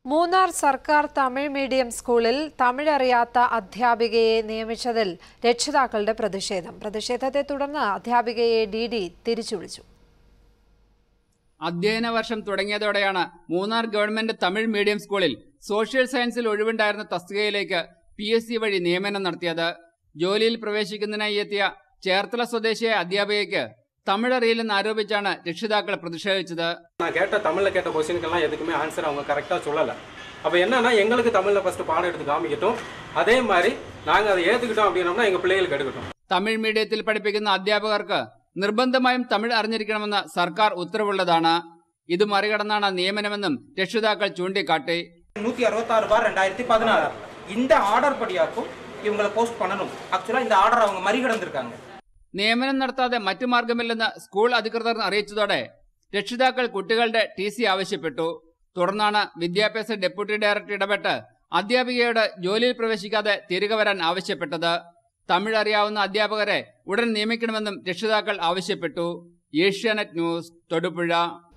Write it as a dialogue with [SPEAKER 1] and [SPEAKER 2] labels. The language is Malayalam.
[SPEAKER 1] മൂന്നാർ സർക്കാർ തമിഴ് മീഡിയം സ്കൂളിൽ തമിഴ് അറിയാത്ത അധ്യാപികയെ നിയമിച്ചതിൽ രക്ഷിതാക്കളുടെ പ്രതിഷേധം പ്രതിഷേധത്തെ തുടർന്ന് അധ്യാപികയെ ഡി ഡി തിരിച്ചുവിളിച്ചു
[SPEAKER 2] അധ്യയന വർഷം തുടങ്ങിയതോടെയാണ് മൂന്നാർ ഗവൺമെന്റ് തമിഴ് മീഡിയം സ്കൂളിൽ സോഷ്യൽ സയൻസിൽ ഒഴിവുണ്ടായിരുന്ന തസ്തികയിലേക്ക് പി എസ് സി വഴി നിയമനം നടത്തിയത് ജോലിയിൽ പ്രവേശിക്കുന്നതിനായി എത്തിയ ചേർത്തല സ്വദേശിയായ അധ്യാപികയ്ക്ക് തമിഴ് അറിയില്ലെന്ന് ആരോപിച്ചാണ് രക്ഷിതാക്കൾ പ്രതിഷേധിച്ചത്
[SPEAKER 3] நான் கேட்ட தமிழில் கேட்ட கொஸ்டினுக்கெல்லாம் எதுக்குமே ஆன்சர் அவங்க கரெக்டாக சொல்லலை அப்போ என்னன்னா எங்களுக்கு தமிழில் ஃபஸ்ட்டு பாடம் எடுத்து காமிக்கட்டும் அதே மாதிரி நாங்கள் அதை ஏற்றுக்கிட்டோம் அப்படின்னோம்னா எங்கள் பிள்ளைகளுக்கு எடுக்கட்டும்
[SPEAKER 2] തമിഴ് മീഡിയത്തിൽ പഠിപ്പിക്കുന്ന അധ്യാപകർക്ക് നിർബന്ധമായും തമിഴ് അറിഞ്ഞിരിക്കണമെന്ന് സർക്കാർ ഉത്തരവുള്ളതാണ് ഇത് മറികടന്നാണ് നിയമനമെന്നും രക്ഷിതാക്കൾ ചൂണ്ടിക്കാട്ടി
[SPEAKER 4] நூற்றி அறுபத்தாறு பார் ரெண்டாயிரத்தி பதினாறு இந்த ஆர்டர் படியாக்கும் இவங்களை போஸ்ட் பண்ணணும் ஆக்சுவலாக இந்த ஆர்டர் அவங்க மறிகடந்திருக்காங்க
[SPEAKER 2] നിയമനം നടത്താതെ മറ്റു മാർഗമില്ലെന്ന് സ്കൂൾ അധികൃതർ അറിയിച്ചതോടെ രക്ഷിതാക്കൾ കുട്ടികളുടെ ടി സി ആവശ്യപ്പെട്ടു തുടർന്നാണ് വിദ്യാഭ്യാസ ഡെപ്യൂട്ടി ഡയറക്ടർ ഇടപെട്ട് അധ്യാപികയോട് ജോലിയിൽ പ്രവേശിക്കാതെ തിരികെ വരാൻ ആവശ്യപ്പെട്ടത് തമിഴ് അറിയാവുന്ന അധ്യാപകരെ ഉടൻ നിയമിക്കണമെന്നും രക്ഷിതാക്കൾ ആവശ്യപ്പെട്ടു ഏഷ്യാനെറ്റ് ന്യൂസ് തൊടുപുഴ